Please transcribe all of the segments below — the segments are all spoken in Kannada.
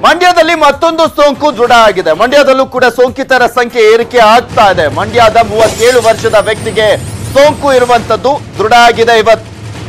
ಮಂಡ್ಯದಲ್ಲಿ ಮತ್ತೊಂದು ಸೋಂಕು ದೃಢ ಆಗಿದೆ ಮಂಡ್ಯದಲ್ಲೂ ಕೂಡ ಸೋಂಕಿತರ ಸಂಖ್ಯೆ ಏರಿಕೆ ಆಗ್ತಾ ಇದೆ ಮಂಡ್ಯದ ಮೂವತ್ತೇಳು ವರ್ಷದ ವ್ಯಕ್ತಿಗೆ ಸೋಂಕು ಇರುವಂತದ್ದು ದೃಢ ಆಗಿದೆ ಇವತ್ತು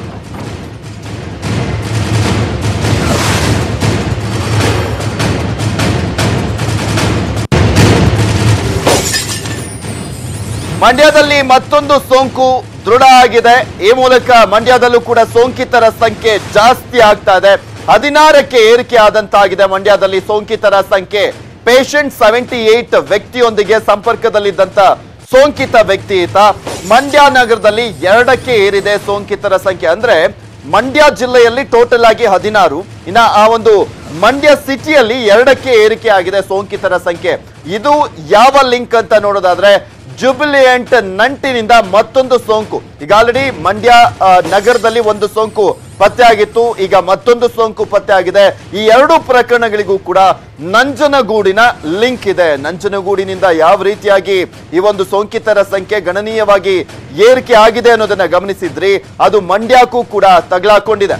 ಮಂಡ್ಯದಲ್ಲಿ ಮತ್ತೊಂದು ಸೋಂಕು ದೃಢ ಆಗಿದೆ ಈ ಮೂಲಕ ಮಂಡ್ಯದಲ್ಲೂ ಕೂಡ ಸೋಂಕಿತರ ಸಂಖ್ಯೆ ಜಾಸ್ತಿ ಆಗ್ತಾ ಇದೆ ಹದಿನಾರಕ್ಕೆ ಏರಿಕೆ ಆದಂತಾಗಿದೆ ಮಂಡ್ಯದಲ್ಲಿ ಸೋಂಕಿತರ ಸಂಖ್ಯೆ ಪೇಷಂಟ್ ಸೆವೆಂಟಿ ಏಟ್ ವ್ಯಕ್ತಿಯೊಂದಿಗೆ ಸಂಪರ್ಕದಲ್ಲಿದ್ದಂತ ಸೋಂಕಿತ ವ್ಯಕ್ತಿ ಈತ ಮಂಡ್ಯ ನಗರದಲ್ಲಿ ಎರಡಕ್ಕೆ ಏರಿದೆ ಸೋಂಕಿತರ ಸಂಖ್ಯೆ ಅಂದ್ರೆ ಮಂಡ್ಯ ಜಿಲ್ಲೆಯಲ್ಲಿ ಟೋಟಲ್ ಆಗಿ ಹದಿನಾರು ಇನ್ನ ಆ ಒಂದು ಮಂಡ್ಯ ಸಿಟಿಯಲ್ಲಿ ಎರಡಕ್ಕೆ ಏರಿಕೆ ಆಗಿದೆ ಸೋಂಕಿತರ ಸಂಖ್ಯೆ ಇದು ಯಾವ ಲಿಂಕ್ ಅಂತ ನೋಡೋದಾದ್ರೆ ಜುಬಿಲಿಯಂಟ್ ನಂಟಿನಿಂದ ಮತ್ತೊಂದು ಸೋಂಕು ಈಗ ಆಲ್ರೆಡಿ ಮಂಡ್ಯ ಆ, ನಗರದಲ್ಲಿ ಒಂದು ಸೋಂಕು ಪತ್ತೆ ಆಗಿತ್ತು ಈಗ ಮತ್ತೊಂದು ಸೋಂಕು ಪತ್ತೆ ಆಗಿದೆ ಈ ಎರಡು ಪ್ರಕರಣಗಳಿಗೂ ಕೂಡ ನಂಜನಗೂಡಿನ ಲಿಂಕ್ ಇದೆ ನಂಜನಗೂಡಿನಿಂದ ಯಾವ ರೀತಿಯಾಗಿ ಈ ಒಂದು ಸೋಂಕಿತರ ಸಂಖ್ಯೆ ಗಣನೀಯವಾಗಿ ಏರಿಕೆ ಆಗಿದೆ ಅನ್ನೋದನ್ನ ಗಮನಿಸಿದ್ರಿ ಅದು ಮಂಡ್ಯಕ್ಕೂ ಕೂಡ ತಗಲಾಕೊಂಡಿದೆ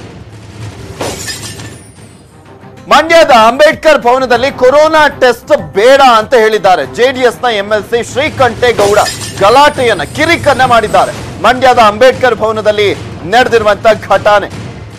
ಮಂಡ್ಯದ ಅಂಬೇಡ್ಕರ್ ಭವನದಲ್ಲಿ ಕೊರೋನಾ ಟೆಸ್ಟ್ ಬೇಡ ಅಂತ ಹೇಳಿದ್ದಾರೆ ಜೆಡಿಎಸ್ ನ ಎಂಎಲ್ಸಿ ಶ್ರೀಕಂಠೇಗೌಡ ಗಲಾಟೆಯನ್ನ ಕಿರಿಕನ್ನ ಮಾಡಿದ್ದಾರೆ ಮಂಡ್ಯದ ಅಂಬೇಡ್ಕರ್ ಭವನದಲ್ಲಿ ನಡೆದಿರುವಂತ ಘಟನೆ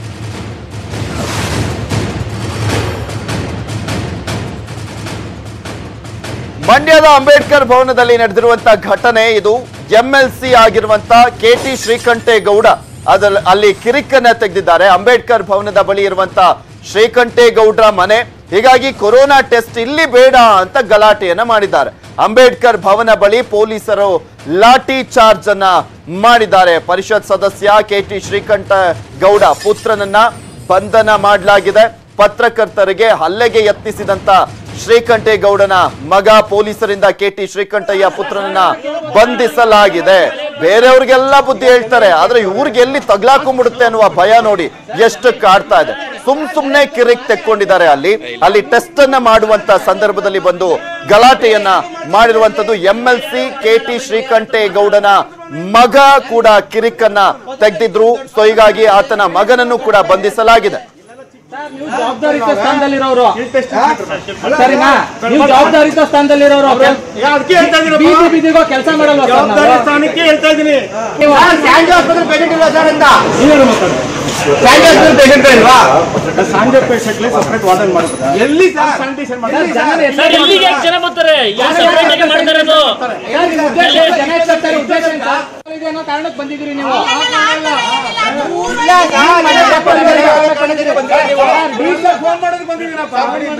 ಮಂಡ್ಯದ ಅಂಬೇಡ್ಕರ್ ಭವನದಲ್ಲಿ ನಡೆದಿರುವಂತ ಘಟನೆ ಇದು ಎಂಎಲ್ಸಿ ಆಗಿರುವಂತ ಕೆ ಟಿ ಶ್ರೀಕಂಠೇಗೌಡ ಅದ್ರಲ್ಲಿ ಅಲ್ಲಿ ಕಿರಿಕನ್ನ ತೆಗೆದಿದ್ದಾರೆ ಅಂಬೇಡ್ಕರ್ ಭವನದ ಬಳಿ ಇರುವಂತ ಶ್ರೀಕಂಠೇಗೌಡ್ರ ಮನೆ ಹೀಗಾಗಿ ಕೊರೋನಾ ಟೆಸ್ಟ್ ಇಲ್ಲಿ ಬೇಡ ಅಂತ ಗಲಾಟೆಯನ್ನ ಮಾಡಿದ್ದಾರೆ ಅಂಬೇಡ್ಕರ್ ಭವನ ಬಳಿ ಪೊಲೀಸರು ಲಾಠಿ ಚಾರ್ಜ್ ಅನ್ನ ಮಾಡಿದ್ದಾರೆ ಪರಿಷತ್ ಸದಸ್ಯ ಕೆ ಟಿ ಶ್ರೀಕಂಠ ಗೌಡ ಪುತ್ರನನ್ನ ಬಂಧನ ಮಾಡಲಾಗಿದೆ ಪತ್ರಕರ್ತರಿಗೆ ಹಲ್ಲೆಗೆ ಯತ್ನಿಸಿದಂತ ಶ್ರೀಕಂಠೇಗೌಡನ ಮಗ ಪೊಲೀಸರಿಂದ ಕೆಟಿ ಶ್ರೀಕಂಠಯ್ಯ ಪುತ್ರನನ್ನ ಬಂಧಿಸಲಾಗಿದೆ ಬೇರೆಯವ್ರಿಗೆಲ್ಲ ಬುದ್ಧಿ ಹೇಳ್ತಾರೆ ಆದ್ರೆ ಇವ್ರಿಗೆ ಎಲ್ಲಿ ತಗ್ಲಾಕೊಂಡ್ಬಿಡುತ್ತೆ ಅನ್ನುವ ಭಯ ನೋಡಿ ಎಷ್ಟು ಕಾಡ್ತಾ ಇದೆ ಸುಮ್ ಸುಮ್ನೆ ಕಿರಿಕ್ ತೆಕ್ಕೊಂಡಿದ್ದಾರೆ ಅಲ್ಲಿ ಅಲ್ಲಿ ಟೆಸ್ಟ್ ಅನ್ನ ಮಾಡುವಂತ ಸಂದರ್ಭದಲ್ಲಿ ಬಂದು ಗಲಾಟೆಯನ್ನ ಮಾಡಿರುವಂತದ್ದು M L C K T ಶ್ರೀಕಂಠೇಗೌಡನ ಮಗ ಕೂಡ ಕಿರಿಕನ್ನ ತೆಗೆದಿದ್ರು ಸೊ ಹೀಗಾಗಿ ಆತನ ಮಗನನ್ನು ಕೂಡ ಬಂಧಿಸಲಾಗಿದೆ ನೀವು ಜವಾಬ್ದಾರಿತ ಸ್ಥಾನದಲ್ಲಿರೋರು ಸರಿನಾ ನೀವು ಜವಾಬ್ದಾರಿತ ಸ್ಥಾನದಲ್ಲಿರೋರು ಈಗ ಅದಕ್ಕೆ ಹೇಳ್ತಾ ಇದೀನಪ್ಪ. ಬೀದಿ ಬೀದಿಗೋ ಕೆಲಸ ಮಾಡಲ್ವಾ ಸರ್ ಜವಾಬ್ದಾರಿ ನಾವು? ಸ್ಥಾನಕ್ಕೆ ಹೇಳ್ತಾ ಇದೀನಿ ನೀವು ನೀವೇನು ಮಾತಾಡೋದು? ಸಾಂಜೆ ಪೇಷಂಟ್ಲಿ ಸಪರೇಟ್ ವಾರ್ಡನ್ ಮಾಡ್ತಾರೆ ಎಲ್ಲಿ ಸ್ಯಾನಿಟೇಷನ್ ಸರ್, ಜನನ ಎಷ್ಟೇ ಸರ್ ಇಲ್ಲಿಗೆ ಯಾಕೆ ಜನ ಬರ್ತಾರೆ ಯಾವ ಸಪರೇಟ್ ಆಗಿ ಮಾಡ್ತಾರೆ ಅದು ಸರ್, ನಿಮ್ಮ ಉದ್ದೇಶ ಜನ ಎಷ್ಟಾಗ್ತಾರೆ ಉದ್ದೇಶ ಅಂತ ಇದೆ ಅನ್ನೋ ಕಾರಣಕ್ಕೆ ಬಂದಿದ್ದೀರಿ ನೀವು ಫೋನ್ ಮಾಡೋದು ಬಂದಿದ್ದೀನಪ್ಪ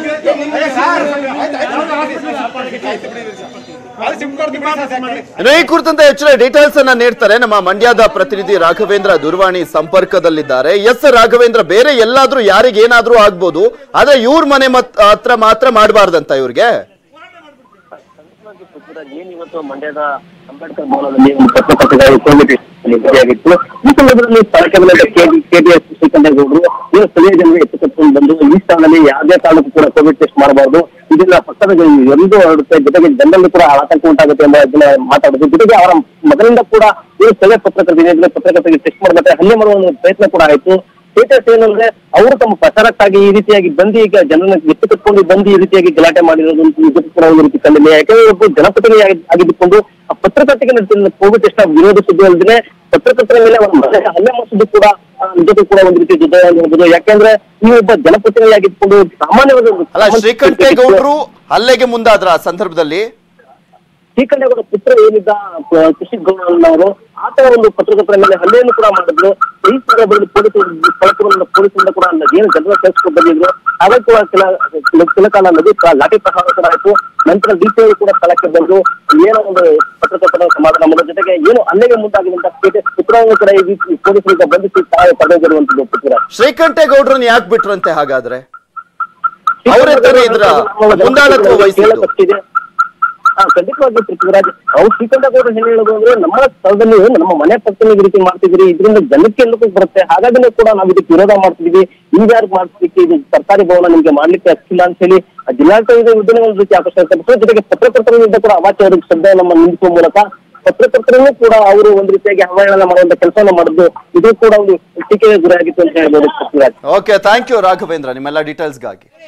ಸಿಮ್ ಕಾರ್ಡ್ ಇನ್ನು ಈ ಕುರಿತಂತೆ ಹೆಚ್ಚಿನ ಡೀಟೇಲ್ಸ್ ಅನ್ನ ನೀಡ್ತಾರೆ ನಮ್ಮ ಮಂಡ್ಯದ ಪ್ರತಿನಿಧಿ ರಾಘವೇಂದ್ರ ದೂರವಾಣಿ ಸಂಪರ್ಕದಲ್ಲಿದ್ದಾರೆ ಎಸ್ ರಾಘವೇಂದ್ರ ಬೇರೆ ಎಲ್ಲಾದ್ರೂ ಯಾರಿಗ ಏನಾದ್ರೂ ಆಗ್ಬೋದು ಆದ್ರೆ ಇವ್ರ ಮನೆ ಮತ್ ಹತ್ರ ಮಾತ್ರ ಮಾಡಬಾರ್ದಂತ ಇವ್ರಿಗೆ ಪೃಥ್ವಿರಾಜ್ ಏನ್ ಇವತ್ತು ಮಂಡ್ಯದ ಅಂಬೇಡ್ಕರ್ ಭವನದಲ್ಲಿ ಒಂದು ಪತ್ರಕರ್ತರು ಕೋವಿಡ್ ಭೇಟಿಯಾಗಿತ್ತು ಈ ಸಂದರ್ಭದಲ್ಲಿ ಸ್ಥಳಕ್ಕೆ ಬಂದ ಕೆಟಿಎಸ್ ಶ್ರೀಕಂಠೇಗೌಡರು ಏನು ಸ್ಥಳೀಯ ಜನರಿಗೆ ಎಚ್ಚೆತ್ತುಕೊಂಡು ಬಂದು ಈ ಸ್ಥಳದಲ್ಲಿ ಯಾವುದೇ ಕಾರಣಕ್ಕೂ ಕೂಡ ಕೋವಿಡ್ ಟೆಸ್ಟ್ ಮಾಡಬಾರ್ದು ಇದರಿಂದ ಪಕ್ಕದ ಎಲ್ಲರೂ ಹರಡುತ್ತೆ ಜೊತೆಗೆ ಜನರಲ್ಲಿ ಕೂಡ ಆತಂಕ ಉಂಟಾಗುತ್ತೆ ಎಂಬ ಇದನ್ನ ಮಾತಾಡುದು ಜೊತೆಗೆ ಅವರ ಮಗನಿಂದ ಕೂಡ ಏನು ಸ್ಥಳೀಯ ಪತ್ರಕರ್ತರು ಏನಿದ್ರೆ ಪತ್ರಕರ್ತರಿಗೆ ಟೆಸ್ಟ್ ಮಾಡಬೇಕು ಹಲ್ಲೆ ಮಾಡುವ ಒಂದು ಪ್ರಯತ್ನ ಕೂಡ ಆಯ್ತು ಸ್ಟೇಟಸ್ ಏನಂದ್ರೆ ಅವರು ತಮ್ಮ ಪ್ರಚಾರಕ್ಕಾಗಿ ಈ ರೀತಿಯಾಗಿ ಬಂದು ಈಗ ಜನರನ್ನ ಎತ್ತು ಕಟ್ಕೊಂಡು ಬಂದು ಈ ರೀತಿಯಾಗಿ ಗಲಾಟೆ ಮಾಡಿರೋದು ಅಂತ ನಿಜಕ್ಕೂ ಕೂಡ ಒಂದು ರೀತಿ ಕಂಡಿದೆ ಯಾಕಂದ್ರೆ ಒಬ್ಬ ಜನಪ್ರತಿನಿಧಿ ಆಗಿ- ಆಗಿದ್ದುಕೊಂಡು ಆ ಪತ್ರಕರ್ತೆಗೆ ನಡೆಸಿದ ಕೋವಿಡ್ ಟೆಸ್ಟ್ ವಿರೋಧಿಸುವುದು ಅಲ್ಲದೆ ಪತ್ರಕರ್ತರ ಮೇಲೆ ಅವರ ಮನೆ ಹಲ್ಲೆ ಮಾಡಿಸಿದ್ದು ಕೂಡ ಆ, ನಿಜಕ್ಕೂ ಕೂಡ ಒಂದು ರೀತಿ ಜೊತೆ ಹೇಳ್ಬೋದು ಯಾಕೆಂದ್ರೆ ಈ ಒಬ್ಬ ಜನಪ್ರತಿನಿಧಿ ಆಗಿದ್ದುಕೊಂಡು ಸಾಮಾನ್ಯವಾದ ಒಂದು- ಅಲ್ಲ ಶ್ರೀಕಂಠೇಗೌಡರು ಹಲ್ಲೆಗೆ ಮುಂದಾದ್ರ ಆ ಸಂದರ್ಭದಲ್ಲಿ ಶ್ರೀಕಂಠೇಗೌಡ ಪುತ್ರ ಏನಿದ್ದ ಆ, ಕೃಷಿ ಗೌಡ ಅವರು ಆತ ಒಂದು ಪತ್ರಕರ್ತರ ಮೇಲೆ ಹಲ್ಲೆಯನ್ನು ಕೂಡ ಮಾಡಿದ್ರು ಈ ಸಂದರ್ಭದಲ್ಲಿ ಪೊಲೀಸರು ಸ್ಥಳಕ್ಕೆ ಬಂದ ಪೊಲೀಸರಿಂದ ಕೂಡ ಅಲ್ಲ ಏನು ಜನರ ಸೇರಿಸ್ಕೊಂಡು ಬಂದಿದ್ರು ಅದೇ ಕೂಡ ಕೆಲ ಕೆಲ- ಕೆಲ ಕಾಲ ನದಿ ಕ- ಲಾಠಿ ಪ್ರಹಾರ ಕೂಡ ಆಯ್ತು ನಂತರ ಡಿಸಿಐ ಕೂಡ ಸ್ಥಳಕ್ಕೆ ಬಂದು ಏನೋ ಒಂದು ಪತ್ರಕರ್ತರ ಸಮಾಧಾನ ಮಾಡೋ ಜೊತೆಗೆ ಏನು ಹಲ್ಲೆಗೆ ಮುಂದಾಗಿದಂತ ಕೆಟಿಎಸ್ ಪುತ್ರವನ್ನು ಕೂಡ ಈ ರೀತಿ ಪೊಲೀಸರಿಂದ ಬಂಧಿಸಿ ತಾವೇ ಪಡೆದಿರುವಂತದ್ದು ಪೃಥ್ವಿರಾಜ್ ಶ್ರೀಕಂಠೇಗೌಡ್ರನ್ನ ಯಾಕೆ ಬಿಟ್ರಂತೆ ಹಾಗಾದ್ರೆ ಅವ್ರ ಹತ್ರ ಇದ್ರ ಮುಂದಾಳತ್ವ ವಹಿಸಿದ್ದು ಗೊತ್ತಿದೆ ಹಾ ಖಂಡಿತವಾಗಿ ಪೃಥ್ವಿರಾಜ್ ಅವ್ರು ಶ್ರೀಕಂಠಗೌಡರು ಏನ್ ಹೇಳೋದು ಅಂದ್ರೆ ನಮ್ಮ ಸ್ಥಳದಲ್ಲಿ ನಮ್ಮ ಮನೆ ಪಕ್ಕದಲ್ಲಿ ಈ ರೀತಿ ಮಾಡ್ತಿದ್ರಿ ಇದರಿಂದ ಜನಕ್ಕೆ ಎಲ್ಲಕ್ಕೂ ಬರುತ್ತೆ ಹಾಗಾಗಿನೇ ಕೂಡ ನಾವು ಇದಕ್ಕೆ ವಿರೋಧ ಮಾಡ್ತಿದೀವಿ ಈಗ ಯಾರು ಮಾಡ್ಲಿಕ್ಕೆ ಇದು ಸರ್ಕಾರಿ ಭವನ ನಿಮ್ಗೆ ಮಾಡ್ಲಿಕ್ಕೆ ಹಚ್ಚಿಲ್ಲ ಅಂತ ಹೇಳಿ ಆ ಜಿಲ್ಲಾಡಳಿತ ವಿರುದ್ಧನೇ ಒಂದು ರೀತಿ ಆಕರ್ಷಣೆ ವ್ಯಕ್ತಪಡಿಸಿದ್ರು. ಜೊತೆಗೆ ಪತ್ರಕರ್ತರ ವಿರುದ್ಧ ಕೂಡ ಅವಾಚ್ಯ ಶಬ್ದ ನಮ್ಮ ನಿಲ್ಲಿಸುವ ಮೂಲಕ ಪತ್ರಕರ್ತರನ್ನು ಕೂಡ ಅವರು ಒಂದು ರೀತಿಯಾಗಿ ಅವಹೇಳನ ಮಾಡುವಂತ ಕೆಲಸವನ್ನ ಮಾಡಿದ್ದು ಇದು ಕೂಡ ಒಂದು ಟೀಕೆಗೆ ಗುರಿಯಾಗಿತ್ತು ಅಂತ ಹೇಳ್ಬೋದು Prithviraj okay thank you Raghavendra ನಿಮ್ಮೆಲ್ಲ ಡೀಟೇಲ್ಸ್ಗಾಗಿ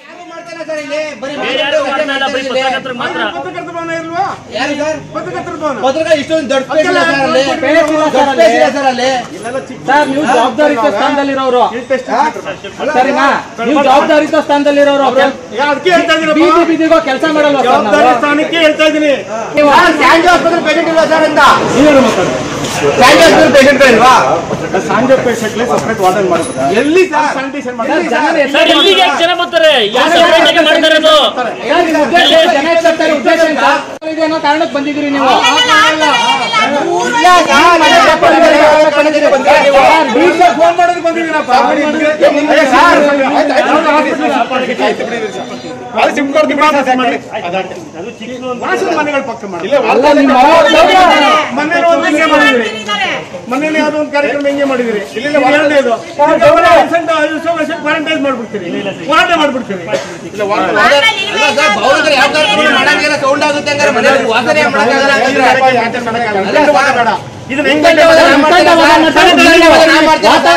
ಬೇರೆ ಯಾರು ಮಾಡ್ತಾ ಇಲ್ಲ ಬರೀ ಪತ್ರಕರ್ತರಿಗೆ ಮಾತ್ರ ಪತ್ರಕರ್ತರ ಭವನ ಇಲ್ವಾ ಪತ್ರಕರ್ತರ ಭವನ ಪತ್ರಕ ಇಷ್ಟೊಂದು ದೊಡ್ಡ ಸ್ಪೇಸ್ ಇಲ್ಲ ಸರ್ ಅಲ್ಲಿ ದೊಡ್ಡ ಸ್ಪೇಸ್ ಇಲ್ಲ ಸರ್ ಅಲ್ಲಿ ಸರ್ ನೀವು ಜವಾಬ್ದಾರಿತ ಸ್ಥಾನದಲ್ಲಿರೋರು ಸರಿನಾ ನೀವು ಜವಾಬ್ದಾರಿತ ಸ್ಥಾನದಲ್ಲಿರೋರು ಈಗ ಅದಕ್ಕೆ ಹೇಳ್ತಾ ಬೀದಿ ಇದ್ದೀನಪ್ಪ ಬೀದಿಗೋ ಕೆಲಸ ಮಾಡಲ್ವಾ ಸರ್ ಜವಾಬ್ದಾರಿ ನಾವು? ಸ್ಥಾನಕ್ಕೆ ಹೇಳ್ತಾ ಇದ್ದೀನಿ ನೀವು ಸ್ಯಾಂಜಿ ಆಸ್ಪತ್ರೆ ಪೇಷಂಟ್ ಇಲ್ವಾ ಸರ್ ಅಂತ ನೀವೇನು ಮಾತಾಡಿ ಸ್ಯಾಂಜಿ ಆಸ್ಪತ್ರೆ ಪೇಷಂಟ್ ಇಲ್ವಾ ಸಾಂಜೆ ಪೇಷಂಟ್ಗೆ ಸಪ್ರೇಟ್ ವಾರ್ಡನ್ ಮಾಡಿದ್ರೆ ಎಲ್ಲಿ ಸರ್ ಸ್ಯಾನಿಟೇಷನ್ ಮಾಡಿ ಜನ ಸರ್ ಇಲ್ಲಿಗೆ ಯಾಕೆ ಜನ ಬರ್ತಾರೆ ಯಾರು ಸಪ್ರೇಟ್ ಆಗಿ ಮಾಡ್ತಾ ಇರೋದು ಸರ್, ನಿಮ್ಮ ಉದ್ದೇಶ ಜನ ಹೆಚ್ಚಾಗ್ತಾರೆ ಉದ್ದೇಶ ಅಂತ ಇದೆ ಅನ್ನೋ ಕಾರಣಕ್ಕೆ ಬಂದಿದ್ದೀರಿ ನೀವು ಫೋನ್ ಮಾಡೋದು ಬಂದಿದ್ದೀನಪ್ಪ ಸಿಮ್ ಕಾರ್ಡ್ ವಾಸದ ಮನೆಗಳ ಪಕ್ಕ ಮಾಡಿ ಅಲ್ಲ ನಿಮ್ಮ ಮೊನ್ನೆ ಒಂದು ಹಿಂಗೆ ಮಾಡಿದಿರಿ ಮೊನ್ನೆ ಯಾವ್ದೋ ಒಂದು ಕಾರ್ಯಕ್ರಮ ಹಿಂಗೆ ಮಾಡಿದಿರಿ ಇಲ್ಲಿ ಎರಡನೇದು ಕ್ವಾರಂಟೈನ್ ಮಾಡ್ಬಿಡ್ತೀರಿ ವಾರ್ಡ್ ಮಾಡ್ಬಿಡ್ತೀರಿ ಭವನದಲ್ಲಿ ಯಾವ ಕಾರ್ಯಕ್ರಮ ಮಾಡಂಗಿಲ್ಲ ಸೌಂಡ್ ಆಗುತ್ತೆ ಹಂಗಾರೆ ಮನೆಯಲ್ಲಿ ವಾಸನೆ ಮಾಡಕ್ಕಾಗಲ್ಲ ಹಂಗಿದ್ರೆ. ಇದನ್ನ ಹೆಂಗ್ ವಾತಾವರಣ